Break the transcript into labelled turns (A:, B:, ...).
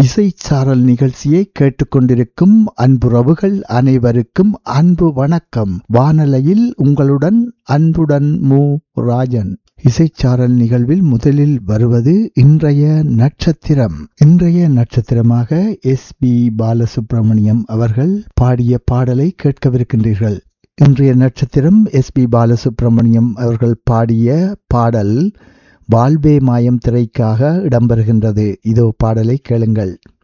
A: இசைச்சாரல் நிகழ்ச்சியை கேட்டுக்கொண்டிருக்கும் அன்புறவுகள் அனைவருக்கும் அன்பு வணக்கம் வானலையில் உங்களுடன் அன்புடன் மு ராஜன் இசைச்சாரல் நிகழ்வில் முதலில் வருவது இன்றைய நட்சத்திரம் இன்றைய நட்சத்திரமாக எஸ் பி பாலசுப்ரமணியம் அவர்கள் பாடிய பாடலை கேட்கவிருக்கின்றீர்கள் இன்றைய நட்சத்திரம் எஸ் பி பாலசுப்ரமணியம் அவர்கள் பாடிய பாடல் வாழ்வே மாயம் திரைக்காக இடம்பெறுகின்றது இதோ பாடலை கேளுங்கள்